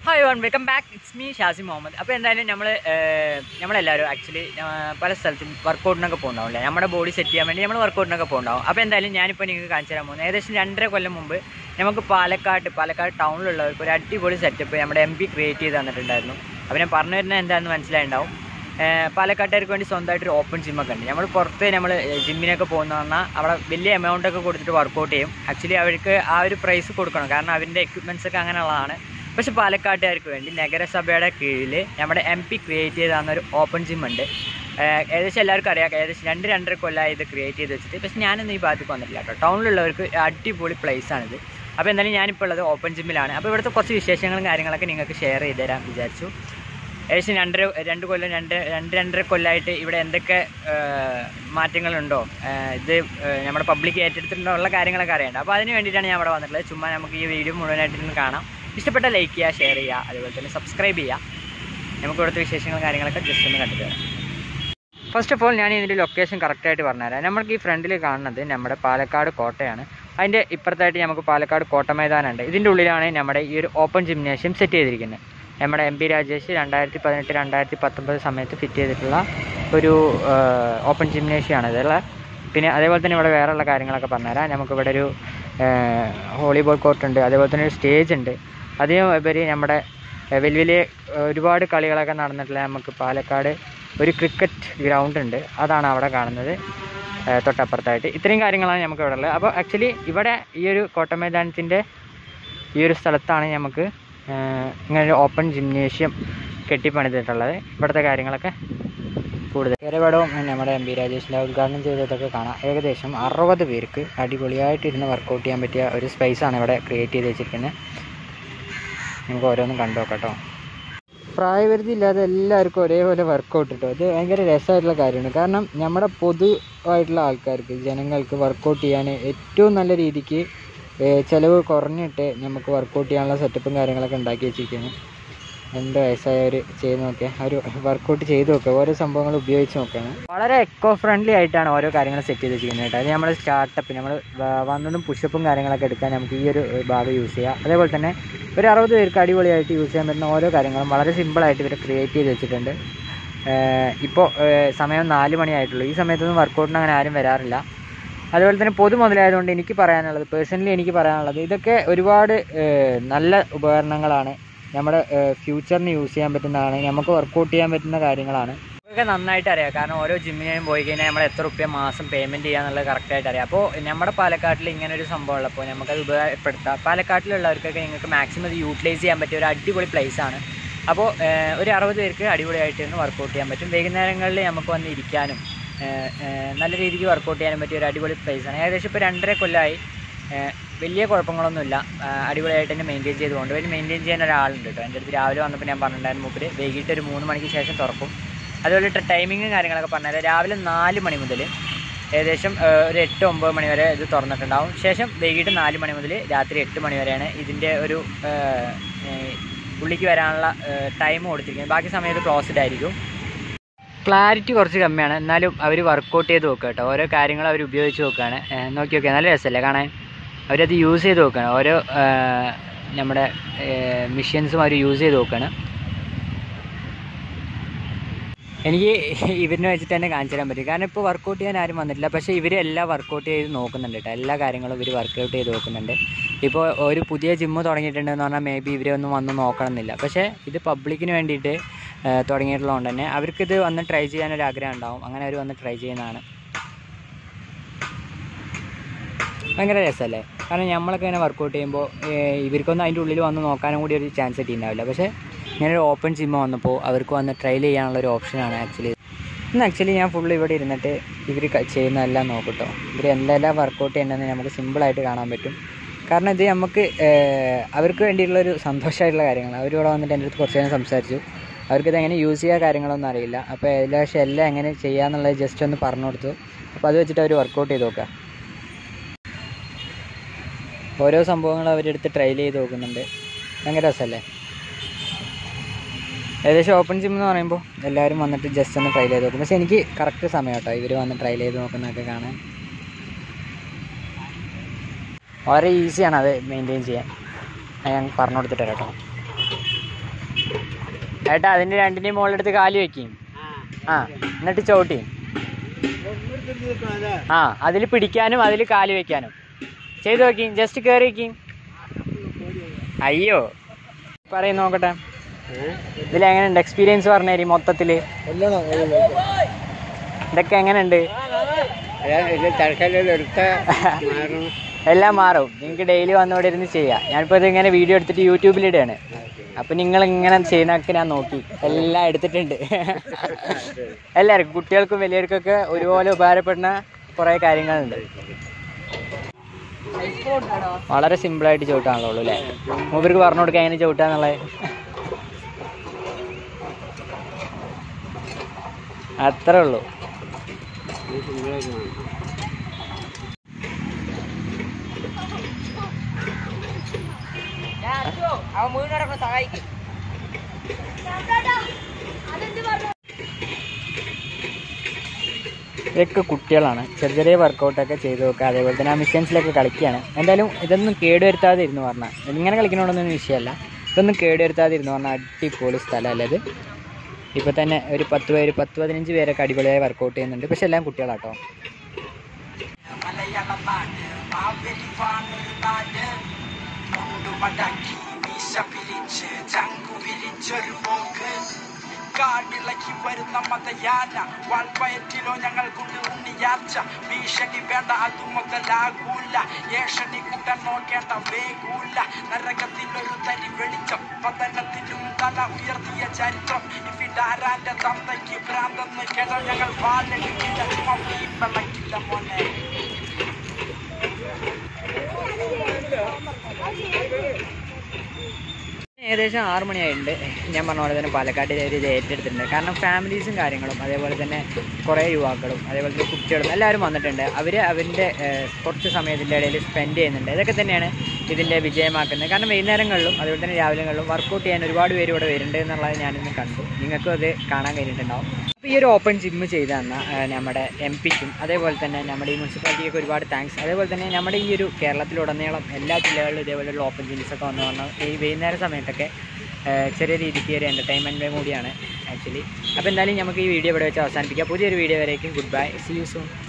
hi one welcome back it's me Shazi Muhammad അപ്പോൾ എന്തായാലും നമ്മൾ നമ്മളെല്ലാവരും ആക്ച്വലി പല സ്ഥലത്തും വർക്കൗട്ടിനൊക്കെ പോകുന്നുണ്ടാവും അല്ലേ നമ്മുടെ ബോഡി സെറ്റ് ചെയ്യാൻ വേണ്ടി നമ്മൾ വർക്കൗട്ടിനൊക്കെ പോകുന്നുണ്ടാവും അപ്പോൾ എന്തായാലും ഞാനിപ്പോൾ നിങ്ങൾക്ക് കാണിച്ചു തരാൻ പോകുന്നത് ഏകദേശം രണ്ടര കൊല്ലം മുമ്പ് നമുക്ക് പാലക്കാട് പാലക്കാട് ടൗണിലുള്ളവർക്ക് ഒരു അടിപൊളി സെറ്റപ്പ് നമ്മുടെ എം പി ക്രിയേറ്റ് ചെയ്ത് തന്നിട്ടുണ്ടായിരുന്നു അപ്പോൾ ഞാൻ പറഞ്ഞു വരുന്നത് എന്താണെന്ന് മനസ്സിലായിട്ടുണ്ടാവും പാലക്കാട്ടുകാർക്ക് വേണ്ടി സ്വന്തമായിട്ടൊരു ഓപ്പൺ ജിമ്മൊക്കെ ഉണ്ട് നമ്മൾ പുറത്ത് നമ്മൾ ജിമ്മിനൊക്കെ പോകുന്ന പറഞ്ഞാൽ അവിടെ വലിയ എമൗണ്ട് ഒക്കെ കൊടുത്തിട്ട് വർക്കൗട്ട് ചെയ്യും ആക്ച്വലി അവർക്ക് ആ ഒരു പ്രൈസ് കൊടുക്കണം കാരണം അവരുടെ എക്യുപ്മെൻറ്റ്സ് ഒക്കെ അങ്ങനെയുള്ളതാണ് പക്ഷെ പാലക്കാട്ടുകാർക്ക് വേണ്ടി നഗരസഭയുടെ കീഴിൽ നമ്മുടെ എം പി ക്രിയേറ്റ് ചെയ്ത് തന്ന ഒരു ഓപ്പൺ ജിം ഉണ്ട് ഏഹ് ഏകദേശം എല്ലാവർക്കും അറിയാം ഏകദേശം രണ്ട് രണ്ടര കൊല്ലമായി ഇത് ക്രിയേറ്റ് ചെയ്ത് വെച്ചിട്ട് പക്ഷെ ഞാനൊന്നും ഈ ഭാഗത്തേക്ക് വന്നിട്ടില്ല കേട്ടോ ടൗണിലുള്ളവർക്ക് അടിപൊളി place ആണിത് അപ്പോൾ എന്തായാലും ഞാനിപ്പോൾ ഉള്ളത് ഓപ്പൺ ജിമ്മിലാണ് അപ്പോൾ ഇവിടുത്തെ കുറച്ച് വിശേഷങ്ങളും കാര്യങ്ങളൊക്കെ നിങ്ങൾക്ക് ഷെയർ ചെയ്ത് തരാൻ വിചാരിച്ചു ഏകദേശം രണ്ടര രണ്ട് കൊല്ലം രണ്ട് രണ്ട് രണ്ടര കൊല്ലമായിട്ട് ഇവിടെ എന്തൊക്കെ ഏഹ്, മാറ്റങ്ങളുണ്ടോ ഏഹ്, ഇത് ഏഹ്, നമ്മുടെ പബ്ലിക് ഏറ്റെടുത്തിട്ടുണ്ടോ ഉള്ള കാര്യങ്ങളൊക്കെ അറിയണ്ട അപ്പോൾ അതിന് വേണ്ടിയിട്ടാണ് ഞാൻ ഇവിടെ വന്നിട്ടുള്ളത് ചുമ്മാ നമുക്ക് ഈ വീഡിയോ മുഴുവനായിട്ട് ഇരുന്ന് കാണാം ഇഷ്ടപ്പെട്ട ലൈക്ക് ചെയ്യുക ഷെയർ ചെയ്യുക അതുപോലെ തന്നെ സബ്സ്ക്രൈബ് ചെയ്യുക നമുക്ക് ഇവിടുത്തെ വിശേഷങ്ങളും കാര്യങ്ങളൊക്കെ ജസ്റ്റ് ഒന്ന് കണ്ടിട്ട് വരാം ഫസ്റ്റ് ഓഫ് ഓൾ ഞാൻ ഇതിൻ്റെ ലൊക്കേഷൻ കറക്റ്റായിട്ട് പറഞ്ഞുതരാം നമുക്ക് ഈ ഫ്രണ്ടിൽ കാണുന്നത് നമ്മുടെ പാലക്കാട് കോട്ടയാണ് അതിൻ്റെ ഇപ്പുറത്തായിട്ട് നമുക്ക് പാലക്കാട് കോട്ട മൈതാനമുണ്ട് ഇതിൻ്റെ ഉള്ളിലാണ് നമ്മുടെ ഈ ഒരു ഓപ്പൺ ജിംനേഷ്യം സെറ്റ് ചെയ്തിരിക്കുന്നത് നമ്മുടെ എം പി രാജേഷ് രണ്ടായിരത്തി പതിനെട്ട് രണ്ടായിരത്തി പത്തൊമ്പത് സമയത്ത് ഫിറ്റ് ചെയ്തിട്ടുള്ള ഒരു ഓപ്പൺ ജിംനേഷ്യമാണ് ഇതുള്ള പിന്നെ അതേപോലെ തന്നെ ഇവിടെ വേറെയുള്ള കാര്യങ്ങളൊക്കെ പറഞ്ഞുതരാം നമുക്കിവിടെ ഒരു വോളിബോൾ കോർട്ട് ഉണ്ട് അതേപോലെ തന്നെ ഒരു സ്റ്റേജ് ഉണ്ട് അതിനും ഉപരി നമ്മുടെ ഏഹ് വലിയ വലിയ ഏഹ് ഒരുപാട് കളികളൊക്കെ നടന്നിട്ടുള്ള നമുക്ക് പാലക്കാട് ഒരു ക്രിക്കറ്റ് ഗ്രൗണ്ട് ഉണ്ട് അതാണ് അവിടെ കാണുന്നത് ഏഹ് തൊട്ടപ്പുറത്തായിട്ട് ഇത്രയും കാര്യങ്ങളാണ് നമുക്ക് ഇവിടെ ഉള്ളത് അപ്പോൾ ആക്ച്വലി ഇവിടെ ഈ ഒരു കോട്ടമൈതാനത്തിൻ്റെ ഈ ഒരു സ്ഥലത്താണ് നമുക്ക് ഏഹ് ഇങ്ങനെ ഒരു ഓപ്പൺ ജിംനേഷ്യം കെട്ടിപ്പണിതിട്ടുള്ളത് ഇവിടുത്തെ കാര്യങ്ങളൊക്കെ കൂടുതൽ കേരളവും നമ്മുടെ എം പി രാജേഷിൻ്റെ ഉദ്ഘാടനം ചെയ്തതൊക്കെ കാണാം ഏകദേശം അറുപത് പേർക്ക് അടിപൊളിയായിട്ട് ഇരുന്ന് വർക്കൗട്ട് ചെയ്യാൻ പറ്റിയ ഒരു സ്പേസാണ് ഇവിടെ ക്രിയേറ്റ് ചെയ്ത് വെച്ചിരിക്കുന്നത് നമുക്ക് ഓരോന്നും കണ്ടു നോക്കാം കേട്ടോ പ്രായപരിധി ഇല്ലാതെ എല്ലാവർക്കും ഒരേപോലെ വർക്കൗട്ട് കിട്ടും അത് ഭയങ്കര രസമായിട്ടുള്ള കാര്യമാണ് കാരണം നമ്മുടെ പൊതുവായിട്ടുള്ള ആൾക്കാർക്ക് ജനങ്ങൾക്ക് വർക്കൗട്ട് ചെയ്യാൻ ഏറ്റവും നല്ല രീതിക്ക് ഏഹ് ചിലവ് കുറഞ്ഞിട്ട് നമുക്ക് വർക്കൗട്ട് ചെയ്യാനുള്ള സെറ്റപ്പും കാര്യങ്ങളൊക്കെ ഉണ്ടാക്കി വെച്ചിരിക്കുന്നു രണ്ട് വയസ്സായവർ ചെയ്ത് നോക്കിയാൽ അവർ വർക്കൗട്ട് ചെയ്ത് നോക്കുക ഓരോ സംഭവങ്ങൾ ഉപയോഗിച്ച് നോക്കുകയാണ് വളരെ എക്കോ ഫ്രണ്ട്ലി ആയിട്ടാണ് ഓരോ കാര്യങ്ങൾ സെറ്റ് ചെയ്ത് വെച്ചിരിക്കുന്നത് കേട്ടോ അത് നമ്മൾ സ്റ്റാർട്ടപ്പ് നമ്മൾ വന്നതും പുഷപ്പും കാര്യങ്ങളൊക്കെ എടുക്കാൻ നമുക്ക് ഈ ഒരു ഭാഗം യൂസ് ചെയ്യാം അതേപോലെ തന്നെ ഒരു അറുപത് പേർക്ക് അടിപൊളിയായിട്ട് യൂസ് ചെയ്യാൻ പറ്റുന്ന ഓരോ കാര്യങ്ങളും വളരെ സിമ്പിളായിട്ട് ഇവർ ക്രിയേറ്റ് ചെയ്ത് വെച്ചിട്ടുണ്ട് ഇപ്പോൾ സമയം നാല് മണിയായിട്ടുള്ളൂ ഈ സമയത്തൊന്നും വർക്കൗട്ടിന് അങ്ങനെ ആരും വരാറില്ല അതുപോലെ തന്നെ പൊതു മുതലായതുകൊണ്ട് എനിക്ക് പറയാനുള്ളത് പേഴ്സണലി എനിക്ക് പറയാനുള്ളത് ഇതൊക്കെ ഒരുപാട് ഏഹ്, നല്ല ഉപകരണങ്ങളാണ് നമ്മുടെ ഫ്യൂച്ചറിന് യൂസ് ചെയ്യാൻ പറ്റുന്നതാണ് നമുക്ക് വർക്കൗട്ട് ചെയ്യാൻ പറ്റുന്ന കാര്യങ്ങളാണ് ഇതൊക്കെ നന്നായിട്ട് അറിയാം കാരണം ഓരോ ജിമ്മിനും പോയി കഴിഞ്ഞാൽ നമ്മൾ എത്ര റുപ്യ മാസം പേയ്മെൻറ്റ് ചെയ്യാന്നുള്ളത് കറക്റ്റായിട്ട് അറിയാം അപ്പോൾ നമ്മുടെ പാലക്കാട്ടിൽ ഇങ്ങനെ ഒരു സംഭവം ഉള്ളപ്പോൾ നമുക്കത് ഉപയോഗപ്പെടുത്താം പാലക്കാട്ടിലുള്ളവർക്കൊക്കെ നിങ്ങൾക്ക് മാക്സിമം ഇത് യൂട്ടിലൈസ് ചെയ്യാൻ പറ്റിയ ഒരു അടിപൊളി place ആണ് അപ്പോൾ ഏഹ്, ഒരു അറുപത് പേർക്ക് അടിപൊളിയായിട്ട് ഇരുന്ന് വർക്കൗട്ട് ചെയ്യാൻ പറ്റും വൈകുന്നേരങ്ങളിൽ നമുക്ക് വന്ന് ഇരിക്കാനും ഏഹ്, ഏഹ്, നല്ല രീതിക്ക് വർക്കൗട്ട് ചെയ്യാനും പറ്റിയ ഒരു അടിപൊളി place ആണ് ഏകദേശം ഇപ്പോൾ രണ്ടര കൊല്ലമായി ഏഹ്, വലിയ കുഴപ്പങ്ങളൊന്നുമില്ല ഏഹ്, അടിപൊളിയായിട്ട് തന്നെ മെയിൻറ്റെയിൻ ചെയ്തുകൊണ്ട് വേണ്ടി മെയിൻറ്റെയിൻ ചെയ്യാൻ ഒരാളുണ്ട് കേട്ടോ എൻ്റെ അടുത്ത് രാവിലെ വന്നപ്പോൾ ഞാൻ പറഞ്ഞിട്ടുണ്ടായിരുന്നു മൂപ്പര് വൈകിട്ട് ഒരു മൂന്ന് മണിക്ക് ശേഷം തുറക്കും അതുപോലെ ടൈമിങ്ങും കാര്യങ്ങളൊക്കെ പറഞ്ഞുതരാം രാവിലെ നാല് മണി മുതൽ ഏകദേശം ഏഹ്, ഒരു എട്ട് ഒമ്പത് മണി വരെ ഇത് തുറന്നിട്ടുണ്ടാവും ശേഷം വൈകിട്ട് നാല് മണി മുതൽ രാത്രി എട്ട് മണി വരെയാണ് ഇതിൻ്റെ ഒരു ഏഹ്, ഏഹ്, ഉള്ളിലേക്ക് വരാനുള്ള ടൈം കൊടുത്തിരിക്കുന്നത് ബാക്കി സമയത്ത് ക്ലോസ്ഡ് ആയിരിക്കും ക്ലാരിറ്റി കുറച്ച് കമ്മിയാണ് എന്നാലും അവർ വർക്കൗട്ട് ചെയ്ത് നോക്കുക കേട്ടോ ഓരോ കാര്യങ്ങൾ അവർ ഉപയോഗിച്ച് നോക്കുകയാണ് ഏഹ് നോക്കി നോക്കിയാൽ നല്ല രസമല്ലേ കാണാൻ അവരത് യൂസ് ചെയ്ത് നോക്കുകയാണ് ഓരോ ഏഹ് നമ്മുടെ മെഷീൻസും അവർ യൂസ് ചെയ്ത് നോക്കുകയാണ് എനിക്ക് ഇവരിനെ വെച്ചിട്ട് തന്നെ കാണിച്ചു തരാൻ പറ്റും കാരണം ഇപ്പോൾ വർക്കൗട്ട് ചെയ്യാൻ ആരും വന്നിട്ടില്ല പക്ഷേ ഇവർ എല്ലാം വർക്കൗട്ട് ചെയ്ത് നോക്കുന്നുണ്ട് കേട്ടോ എല്ലാ കാര്യങ്ങളും ഇവർ വർക്കൗട്ട് ചെയ്ത് നോക്കുന്നുണ്ട് ഇപ്പോൾ ഒരു പുതിയ ജിമ്മ് തുടങ്ങിയിട്ടുണ്ടെന്ന് പറഞ്ഞാൽ മേ ബി ഇവരെ ഒന്നും വന്ന് നോക്കണമെന്നില്ല പക്ഷേ ഇത് പബ്ലിക്കിന് വേണ്ടിയിട്ട് ഏഹ് തുടങ്ങിയിട്ടുള്ളതുകൊണ്ട് തന്നെ അവർക്കിത് വന്ന് ട്രൈ ചെയ്യാനൊരു ആഗ്രഹം ഉണ്ടാവും അങ്ങനെ അവർ വന്ന് ട്രൈ ചെയ്യുന്നതാണ് ഭയങ്കര രസമല്ലേ കാരണം നമ്മളൊക്കെ ഇങ്ങനെ വർക്കൗട്ട് ചെയ്യുമ്പോൾ ഇവർക്കൊന്നും അതിൻ്റെ ഉള്ളിൽ വന്ന് നോക്കാനും കൂടി ഒരു ചാൻസ് കിട്ടിയിട്ടുണ്ടാവില്ല പക്ഷേ ഇങ്ങനെ ഒരു ഓപ്പൺ ജിമ്മ് വന്നപ്പോൾ അവർക്ക് വന്ന് ട്രയൽ ചെയ്യാനുള്ള ഒരു ഓപ്ഷനാണ് ആക്ച്വലി ഇന്ന് ആക്ച്വലി ഞാൻ ഫുള്ള് ഇവിടെ ഇരുന്നിട്ട് ഇവർ ചെയ്യുന്നതെല്ലാം നോക്കട്ടോ ഇവർ എന്തെല്ലാം വർക്കൗട്ട് ചെയ്യണമെന്ന് നമുക്ക് സിമ്പിളായിട്ട് കാണാൻ പറ്റും കാരണം ഇത് നമുക്ക് ഏഹ്, അവർക്ക് വേണ്ടിയിട്ടുള്ളൊരു സന്തോഷമായിട്ടുള്ള കാര്യങ്ങളാണ് അവരിവിടെ വന്നിട്ട് എൻ്റെ അടുത്ത് കുറച്ച് നേരം സംസാരിച്ചു അവർക്കിത് എങ്ങനെ യൂസ് ചെയ്യുക കാര്യങ്ങളൊന്നും അറിയില്ല അപ്പോൾ എല്ലാ പക്ഷേ എല്ലാം എങ്ങനെ ചെയ്യാന്നുള്ളത് ജസ്റ്റ് ഒന്ന് പറഞ്ഞു കൊടുത്തു അപ്പോൾ അത് വെച്ചിട്ട് അവർ വർക്കൗട്ട് ചെയ്ത് നോക്കുക ഓരോ സംഭവങ്ങൾ അവരെടുത്ത് ട്രയൽ ചെയ്ത് നോക്കുന്നുണ്ട് ഭയങ്കര രസമല്ലേ ഏകദേശം ഓപ്പൺ ജിം എന്ന് പറയുമ്പോൾ എല്ലാവരും വന്നിട്ട് ജസ്റ്റ് ഒന്ന് ട്രയൽ ചെയ്ത് നോക്കും പക്ഷേ എനിക്ക് കറക്റ്റ് സമയം കേട്ടോ ഇവർ വന്ന് ട്രയൽ ചെയ്ത് നോക്കുന്നതൊക്കെ കാണാൻ വളരെ ഈസിയാണ് അത് മെയിൻറ്റെയിൻ ചെയ്യാൻ ഞാൻ പറഞ്ഞു കൊടുത്തിട്ട് കേട്ടോ ഏട്ടാ അതിൻ്റെ രണ്ടിൻ്റെയും മുകളിലെടുത്ത് കാല് വെക്കും ആ എന്നിട്ട് ചവിട്ടി ആ അതിൽ പിടിക്കാനും അതിൽ കാല് വെക്കാനും ചെയ്തു നോക്കി ജസ്റ്റ് കയറി വെക്കും അയ്യോ പറയും നോക്കട്ടെ ഇതിൽ എങ്ങനെയുണ്ട് എക്സ്പീരിയൻസ് പറഞ്ഞു തരും മൊത്തത്തിൽ ഇതൊക്കെ എങ്ങനെയുണ്ട് തൽക്കാലം എടുത്ത എല്ലാം മാറും നിങ്ങൾക്ക് ഡെയിലി വന്നോടെ ഇരുന്ന് ചെയ്യാം ഞാനിപ്പോൾ ഇത് ഇങ്ങനെ വീഡിയോ എടുത്തിട്ട് യൂട്യൂബിലിടുകയാണ് അപ്പം നിങ്ങൾ ഇങ്ങനെ ചെയ്യുന്നതൊക്കെ ഞാൻ നോക്കി എല്ലാം എടുത്തിട്ടുണ്ട് എല്ലാവർക്കും കുട്ടികൾക്കും വലിയവർക്കൊക്കെ ഒരുപോലെ ഉപകാരപ്പെടുന്ന കുറേ കാര്യങ്ങളുണ്ട് വളരെ സിമ്പിളായിട്ട് ചവിട്ടാണല്ലോ ഉള്ളൂ അല്ലേ മൂപ്പർക്ക് പറഞ്ഞു കൊടുക്കാൻ എങ്ങനെ ചവിട്ടാന്നുള്ളത് അത്രേ ഉള്ളൂ അവൻ വീട് നടക്കുന്ന സഹായിക്കും ഇതൊക്കെ കുട്ടികളാണ് ചെറിയ ചെറിയ വർക്കൗട്ടൊക്കെ ചെയ്ത് നോക്കുക അതേപോലെ തന്നെ ആ മിഷൻസിലൊക്കെ കളിക്കുകയാണ് എന്തായാലും ഇതൊന്നും കേടുവരുത്താതെ ഇരുന്ന് പറഞ്ഞാൽ ഇങ്ങനെ കളിക്കണമെന്നൊന്നും വിഷയമല്ല ഇതൊന്നും കേടുവരുത്താതെ ഇരുന്ന് പറഞ്ഞാൽ അടിപൊളി സ്ഥലമല്ലേ ഇത് ഇപ്പോൾ തന്നെ ഒരു പത്ത് പേര് പത്ത് പതിനഞ്ച് പേരൊക്കെ അടിപൊളിയായി വർക്കൗട്ട് ചെയ്യുന്നുണ്ട് പക്ഷെ എല്ലാം കുട്ടികളാട്ടോ മടക്കി മീശ പിരിച്ച് ചങ്കു വിരിച്ചൊരു പോക്ക് കാടിളക്കി വരുന്ന മതയാന വാൾപ്പയറ്റിലോ ഞങ്ങൾക്കുണ്ട് ഉണ്ണിയാർച്ച ഭീഷണി വേണ്ട അത് മുതലാകൂല ഏഷണി കൂട്ടൻ നോക്കേണ്ട വേഗൂല നരകത്തിലൊരു തരി വെളിച്ചം പതനത്തിലും തല ഉയർത്തിയ ചരിത്രം ഇവിടാരാന്റെ തന്തയ്ക്ക് ഭ്രാന്തെന്ന് കേട്ടോ ഞങ്ങൾ വാലെടുക്കില്ല ചുമ വീമ്പളക്കില്ല മോനെ ഏകദേശം ആറ് മണിയായിട്ടുണ്ട് ഞാൻ പറഞ്ഞ പോലെ തന്നെ പാലക്കാട്ടിൽ ഒരു ഇത് ഏറ്റെടുത്തിട്ടുണ്ട് കാരണം ഫാമിലീസും കാര്യങ്ങളും അതേപോലെ തന്നെ കുറേ യുവാക്കളും അതേപോലെ തന്നെ കുട്ടികളും എല്ലാവരും വന്നിട്ടുണ്ട് അവർ അവരുടെ ഏഹ്, കുറച്ച് സമയത്തിൻ്റെ ഇടയിൽ സ്പെൻഡ് ചെയ്യുന്നുണ്ട് ഇതൊക്കെ തന്നെയാണ് ഇതിൻ്റെ വിജയമാക്കുന്നത് കാരണം വൈകുന്നേരങ്ങളിലും അതേപോലെ തന്നെ രാവിലെകളിലും വർക്കൗട്ട് ചെയ്യാൻ ഒരുപാട് പേര് ഇവിടെ വരുന്നുണ്ട് എന്നുള്ളത് ഞാനിന്ന് കണ്ടു നിങ്ങൾക്കും അത് കാണാൻ കഴിഞ്ഞിട്ടുണ്ടാവും അപ്പോൾ ഈ ഒരു ഓപ്പൺ ജിമ്മ് ചെയ്ത് തന്ന ഏഹ്, നമ്മുടെ എം പിക്കും അതേപോലെ തന്നെ നമ്മുടെ ഈ മുനിസിപ്പാലിറ്റിക്ക് ഒരുപാട് താങ്ക്സ് അതേപോലെ തന്നെ നമ്മുടെ ഈ ഒരു കേരളത്തിലുടനീളം എല്ലാ ജില്ലകളിലും ഇതേപോലെയുള്ള ഓപ്പൺ ജിംസ് ഒക്കെ വന്ന് പറഞ്ഞാൽ ഈ വൈകുന്നേര സമയത്തൊക്കെ ഏഹ്, ചെറിയ രീതിക്ക് ഒരു എൻ്റർടൈൻമെൻറ്റ് കൂടിയാണ് ആക്ച്വലി അപ്പോൾ എന്തായാലും നമുക്ക് ഈ വീഡിയോ ഇവിടെ വെച്ച് അവസാനിപ്പിക്കാം പുതിയൊരു വീഡിയോ വരേക്കും goodbye see you soon